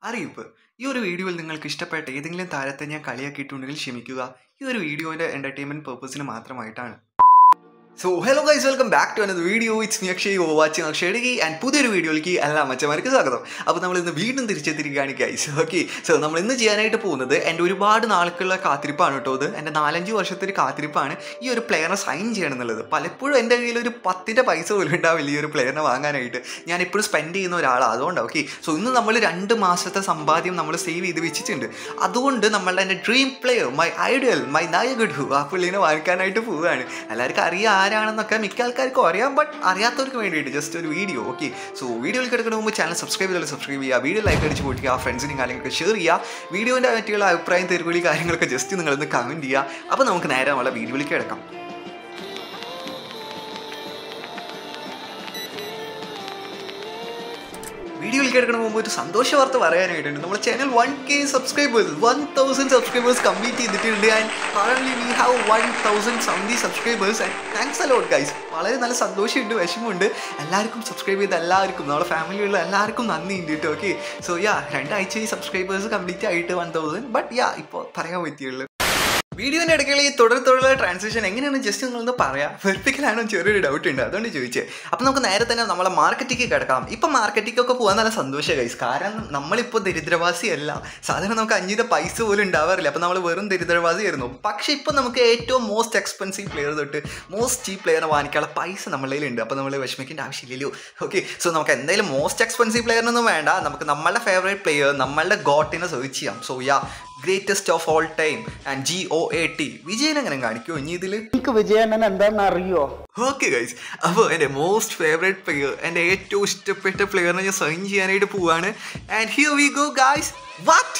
അറിയിപ്പ് ഈ ഒരു വീഡിയോയിൽ നിങ്ങൾക്ക് ഇഷ്ടപ്പെട്ട ഏതെങ്കിലും താരത്തെ ഞാൻ കളിയാക്കിയിട്ടുണ്ടെങ്കിൽ ക്ഷമിക്കുക ഈ ഒരു വീഡിയോയുടെ എൻ്റർടൈൻമെൻറ്റ് പർപ്പസിന് മാത്രമായിട്ടാണ് so hello guys welcome back to another video it's me Akshay oh watching Akshay and പുതിയൊരു വീഡിയോയിലേക്ക് എല്ലാ മച്ചന്മാർക്ക് സ്വാഗതം അപ്പോൾ നമ്മൾ ഇന്ന് വീണ്ടും തിരിച്ചെത്തിരിക്കുകയാണ് ഗൈസ് ഓക്കെ സോ നമ്മൾ ഇന്ന് ചെയ്യാനായിട്ട് പോകുന്നത് എൻ്റെ ഒരുപാട് നാൾക്കുള്ള കാത്തിരിപ്പാണ് കേട്ടോ ഇത് എൻ്റെ നാലഞ്ച് വർഷത്തെ ഒരു കാത്തിരിപ്പാണ് ഈ ഒരു പ്ലെയറിനെ സൈൻ ചെയ്യണം എന്നുള്ളത് പലപ്പോഴും എൻ്റെ കയ്യിൽ ഒരു പത്തിൻ്റെ പൈസ പോലും ഉണ്ടാവില്ല ഈ ഒരു പ്ലെയറിനെ വാങ്ങാനായിട്ട് ഞാൻ എപ്പോഴും സ്പെൻഡ് ചെയ്യുന്ന ഒരാളാണ് അതുകൊണ്ട് ഓക്കെ സോ ഇന്ന് നമ്മൾ രണ്ട് മാസത്തെ സമ്പാദ്യം നമ്മൾ സേവ് ചെയ്ത് വെച്ചിട്ടുണ്ട് അതുകൊണ്ട് നമ്മളുടെ എൻ്റെ dream player my ideal my നായകഡു ആ പുള്ളീനെ വാങ്ങിക്കാനായിട്ട് പോവുകയാണ് എല്ലാവർക്കും അറിയാം ആരാണെന്നൊക്കെ മിക്ക ആൾക്കാർക്കും അറിയാം ബട്ട് അറിയാത്തവർക്ക് വേണ്ടിയിട്ട് ജസ്റ്റ് ഒരു വീഡിയോ ഓക്കെ സോ വീഡിയോയിൽ കിടക്കുന്ന മുമ്പ് ചാനൽ സബ്സ്ക്രൈബ് ചെയ്താൽ സബ്സ്ക്രൈബ് ചെയ്യുക വീഡിയോ ലൈക്ക് അടിച്ച് പൊട്ടിക്കുക ഫ്രണ്ട്സിനും കാര്യങ്ങളൊക്കെ ഷെയർ ചെയ്യുക വീഡിയോൻ്റെ പറ്റിയുള്ള അഭിപ്രായം തെരുവിളി കാര്യങ്ങളൊക്കെ ജസ്റ്റ് നിങ്ങളൊന്ന് കമൻറ്റ് ചെയ്യുക അപ്പോൾ നമുക്ക് നേരെ നമ്മളെ വീഡിയോയിലേക്ക് കിടക്കാം വീഡിയോയിൽ കേൾക്കണ മുമ്പ് ഒരു സന്തോഷ വാർത്ത പറയാനായിട്ടുണ്ട് നമ്മുടെ channel one K subscribers one thousand subscribers complete ചെയ്തിട്ടുണ്ട് and current we have one thousand seventy subscribers and thanks a lot guys വളരെ നല്ല സന്തോഷമുണ്ട് വിഷമമുണ്ട് എല്ലാവർക്കും സബ്സ്ക്രൈബ് ചെയ്ത എല്ലാവർക്കും നമ്മുടെ ഫാമിലിയുള്ള എല്ലാവർക്കും നന്ദിയുണ്ട് കേട്ടോ ഓക്കെ സോ യാ രണ്ടാഴ്ച ഈ സബ്സ്ക്രൈബേഴ്സ് കംപ്ലീറ്റ് ആയിട്ട് വൺ തൗസൻഡ് ബട്ട് യാ ഇപ്പോൾ പറയാൻ പറ്റിയുള്ളൂ വീഡിയോൻ്റെ ഇടയ്ക്കുള്ള ഈ തുടർ തുടരുള്ള ട്രാൻസാക്ഷൻ എങ്ങനെയാണ് ജസ്റ്റ് നിങ്ങളൊന്ന് പറയാം വെറുപ്പിക്കലാണോ ചെറിയൊരു ഡൗട്ട് ഉണ്ട് അതുകൊണ്ട് ചോദിച്ചത് അപ്പം നമുക്ക് നേരെ തന്നെ നമ്മളെ മാർക്കറ്റിലേക്ക് കിടക്കാം ഇപ്പം മാർക്കറ്റിലേക്കൊക്കെ പോകാൻ നല്ല സന്തോഷം കൈസ് കാരണം നമ്മളിപ്പോൾ ദരിദ്രവാസിയല്ല സാധാരണ നമുക്ക് അഞ്ചിൻ്റെ പൈസ പോലും ഉണ്ടാവാറില്ല അപ്പം നമ്മൾ വെറും ദരിദ്രവാസിയായിരുന്നു പക്ഷേ ഇപ്പം നമുക്ക് ഏറ്റവും മോസ്റ്റ് എക്സ്പെൻസീവ് പ്ലെയർ തൊട്ട് മോസ്റ്റ് ചീപ്പ് പ്ലെയറിനെ വാങ്ങിക്കാനുള്ള പൈസ നമ്മളെ കയ്യിലുണ്ട് അപ്പോൾ നമ്മൾ വിഷമിക്കേണ്ട ആവശ്യമില്ലല്ലോ ഓക്കെ സോ നമുക്ക് എന്തായാലും മോസ്റ്റ് എക്സ്പെൻസീവ് പ്ലെയറിനൊന്നും വേണ്ട നമുക്ക് നമ്മളുടെ ഫേവറേറ്റ് പ്ലെയർ നമ്മളുടെ ഗോട്ടിനെ സെർച്ച് ചെയ്യാം so yeah greatest of all time and G O A T Vijayan എങ്ങനെ കാണിക്കുമോ ഇനി ഇതിൽ എനിക്ക് വിജയണ്ണൻ എന്താണെന്ന് അറിയോ ഓക്കെ ഗൈസ് അപ്പോൾ എൻ്റെ മോസ്റ്റ് ഫേവറേറ്റ് പ്ലെയർ എൻ്റെ ഏറ്റവും ഇഷ്ടപ്പെട്ട പ്ലെയറിനെ ഞാൻ സൈൻ ചെയ്യാനായിട്ട് പോവാണ് and here we go guys what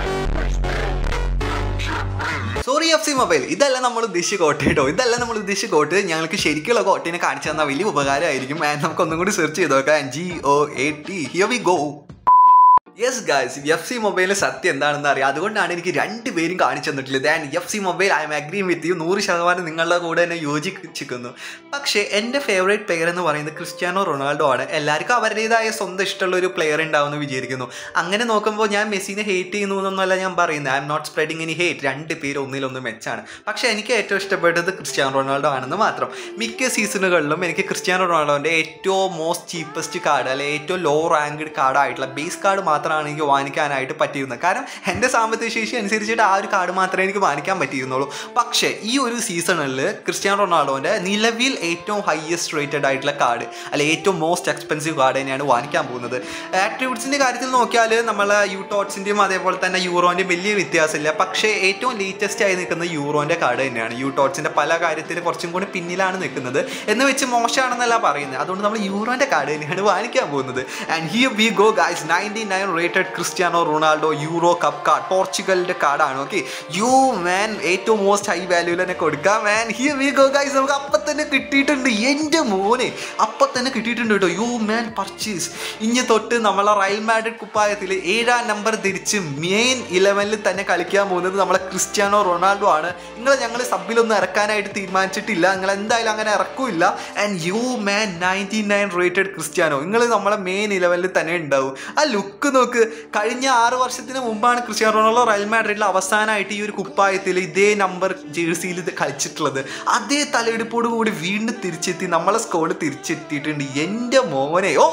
sorry F C mobile ഇതല്ല നമ്മൾ ഉദ്ദേശിച്ച കോട്ട കേട്ടോ ഇതല്ല നമ്മൾ ഉദ്ദേശിച്ച കോട്ട് ഞങ്ങൾക്ക് ശരിക്കുള്ള കോട്ടിനെ കാണിച്ചു തന്നാൽ വലിയ ഉപകാരമായിരിക്കും ആൻഡ് നമുക്ക് ഒന്നും കൂടി സെർച്ച് ചെയ്ത് നോക്കാം G O A T here we go yes guys F C മൊബൈലിൽ സത്യം എന്താണെന്ന് അറിയാം അതുകൊണ്ടാണ് എനിക്ക് രണ്ട് പേരും കാണിച്ചു തന്നിട്ടുള്ളത് and F C mobile I'm agree with you നൂറ് ശതമാനം നിങ്ങളുടെ കൂടെ തന്നെ യോജിച്ചിരിക്കുന്നു പക്ഷേ എൻ്റെ ഫേവറേറ്റ് പ്ലെയർ എന്ന് പറയുന്നത് ക്രിസ്ത്യാനോ റൊണാൾഡോ ആണ് എല്ലാവർക്കും അവരുടേതായ സ്വന്തം ഇഷ്ടമുള്ള ഒരു പ്ലെയർ ഉണ്ടാവുമെന്ന് വിചാരിക്കുന്നു അങ്ങനെ നോക്കുമ്പോൾ ഞാൻ മെസ്സിനെ ഹേറ്റ് ചെയ്യുന്നു എന്നൊന്നുമല്ല ഞാൻ പറയുന്നത് I'm not spreading any hate രണ്ട് പേര് ഒന്നിലൊന്ന് മെച്ചാണ് പക്ഷേ എനിക്ക് ഏറ്റവും ഇഷ്ടപ്പെട്ടത് ക്രിസ്ത്യാനോ റൊണാൾഡോ ആണെന്ന് മാത്രം മിക്ക സീസണുകളിലും എനിക്ക് ക്രിസ്ത്യാനോ റൊണാൾഡോൻ്റെ ഏറ്റവും മോസ്റ്റ് ചീപ്പസ്റ്റ് കാർഡ് അല്ലെങ്കിൽ ഏറ്റവും ലോ റാങ്ക്ഡ് കാർഡായിട്ടുള്ള ബേസ് കാർഡ് മാത്രമാണ് എനിക്ക് വാങ്ങിക്കാനായിട്ട് പറ്റിയിരുന്നത് കാരണം എൻ്റെ സാമ്പത്തിക ശേഷി അനുസരിച്ചിട്ട് ആ ഒരു കാർഡ് മാത്രമേ എനിക്ക് വാങ്ങിക്കാൻ പറ്റിയിരുന്നുള്ളൂ പക്ഷേ ഈ ഒരു സീസണിൽ ക്രിസ്ത്യാനോ റൊണാൾഡോൻ്റെ നിലവിൽ ഏറ്റവും ഹയസ്റ്റ് റേറ്റഡ് ആയിട്ടുള്ള കാർഡ് അല്ലെ ഏറ്റവും മോസ്റ്റ് എക്സ്പെൻസീവ് കാർഡ് തന്നെയാണ് വാങ്ങിക്കാൻ പോകുന്നത് ആട്രിബ്യൂട്ട്സിൻ്റെ കാര്യത്തിൽ നോക്കിയാൽ നമ്മളെ യൂട്ടോട്സിൻ്റെയും അതേപോലെ തന്നെ യൂറോൻ്റെയും വലിയ വ്യത്യാസമില്ല പക്ഷേ ഏറ്റവും ലേറ്റസ്റ്റ് ആയി നിൽക്കുന്നത് യൂറോൻ്റെ കാർഡ് തന്നെയാണ് യൂട്ടോട്സിൻ്റെ പല കാര്യത്തിൽ കുറച്ചും കൂടി പിന്നിലാണ് നിൽക്കുന്നത് എന്ന് വെച്ച് മോശമാണെന്നല്ല പറയുന്നത് അതുകൊണ്ട് നമ്മൾ യൂറോൻ്റെ കാർഡ് തന്നെയാണ് വാങ്ങിക്കാൻ പോകുന്നത് and here we go guys ninety nine rated Cristiano Ronaldo Euro Cup card പോർച്ചുഗലിൻ്റെ കാർഡാണ് ഓക്കെ യു മാൻ ഏറ്റവും മോസ്റ്റ് ഹൈ വാല്യൂവിൽ തന്നെ കൊടുക്കാം man here we go guys നമുക്ക് അപ്പം തന്നെ കിട്ടിയിട്ടുണ്ട് എൻ്റെ മോനെ അപ്പം തന്നെ കിട്ടിയിട്ടുണ്ട് കേട്ടോ യു മാൻ പർച്ചേസ് ഇനി തൊട്ട് നമ്മളെ റയൽ മാഡ്രിഡ് കുപ്പായത്തിൽ ഏഴാം നമ്പർ തിരിച്ച് മെയിൻ ഇലവനിൽ തന്നെ കളിക്കാൻ പോകുന്നത് നമ്മളെ ക്രിസ്ത്യാനോ റൊണാൾഡോ ആണ് നിങ്ങൾ ഞങ്ങൾ സബിലൊന്നും ഇറക്കാനായിട്ട് തീരുമാനിച്ചിട്ടില്ല നിങ്ങൾ എന്തായാലും അങ്ങനെ ഇറക്കൂല and you man ninety nine rated Cristiano നിങ്ങൾ നമ്മളെ മെയിൻ ഇലവനിൽ തന്നെ ഉണ്ടാവും ആ ലുക്ക് നോക്ക് കഴിഞ്ഞ ആറ് വർഷത്തിന് മുമ്പാണ് ക്രിസ്ത്യാനോ റൊണാൾഡോ റയൽ മാഡ്രിഡിൽ അവസാനമായിട്ട് ഈ ഒരു കുപ്പായത്തിൽ ഇതേ നമ്പർ ജേഴ്സിയിൽ ഇത് കളിച്ചിട്ടുള്ളത് അതേ തലയെടുപ്പോട് കൂടി വീണ്ടും തിരിച്ചെത്തി നമ്മളെ സ്കോഡ് തിരിച്ചെത്തിയിട്ടുണ്ട് എൻ്റെ മോനെ ഓ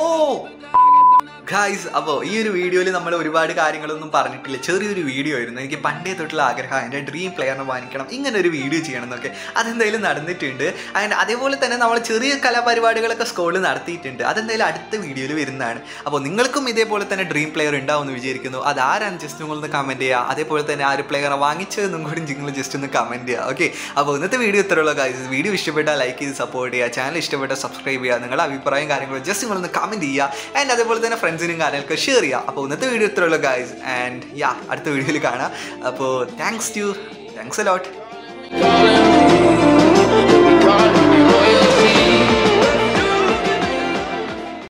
ഗായ്സ് അപ്പോൾ ഈ ഒരു വീഡിയോയിൽ നമ്മൾ ഒരുപാട് കാര്യങ്ങളൊന്നും പറഞ്ഞിട്ടില്ല ചെറിയൊരു വീഡിയോ ആയിരുന്നു എനിക്ക് പണ്ടേ തൊട്ടുള്ള ആഗ്രഹം എൻ്റെ ഡ്രീം പ്ലെയറിനെ വാങ്ങിക്കണം ഇങ്ങനെ ഒരു വീഡിയോ ചെയ്യണം എന്നൊക്കെ അതെന്തായാലും നടന്നിട്ടുണ്ട് ആൻഡ് അതേപോലെ തന്നെ നമ്മൾ ചെറിയ കലാപരിപാടികളൊക്കെ സ്കൂളിൽ നടത്തിയിട്ടുണ്ട് അതെന്തായാലും അടുത്ത വീഡിയോയിൽ വരുന്നതാണ് അപ്പോൾ നിങ്ങൾക്കും ഇതേപോലെ തന്നെ ഡ്രീം പ്ലെയർ ഉണ്ടാവുമെന്ന് വിചാരിക്കുന്നു അത് ആരാണ് ജസ്റ്റ് നിങ്ങളൊന്ന് കമൻറ്റ് ചെയ്യുക അതേപോലെ തന്നെ ആ ഒരു പ്ലെയറെ വാങ്ങിച്ചതെന്നും കൂടി നിങ്ങൾ ജസ്റ്റ് ഒന്ന് കമൻറ്റ് ചെയ്യുക ഓക്കെ അപ്പോൾ ഇന്നത്തെ വീഡിയോ ഇത്രയുള്ള ഗായ്സ് വീഡിയോ ഇഷ്ടപ്പെട്ടാൽ ലൈക്ക് ചെയ്ത് സപ്പോർട്ട് ചെയ്യുക ചാനൽ ഇഷ്ടപ്പെട്ടാൽ സബ്സ്ക്രൈബ് ചെയ്യുക നിങ്ങളുടെ അഭിപ്രായം കാര്യങ്ങളും ജസ്റ്റ് നിങ്ങളൊന്ന് കമൻറ്റ് ചെയ്യുക ആൻഡ് അതേപോലെ തന്നെ ഫ്രണ്ട്സിനും കാര്യങ്ങളൊക്കെ ഷെയർ ചെയ്യുക അപ്പോൾ ഇന്നത്തെ വീഡിയോ ഇത്രയുള്ള ഗായ്സ് ആൻഡ് യാ അടുത്ത വീഡിയോയിൽ കാണാം അപ്പോൾ thanks to thanks a lot God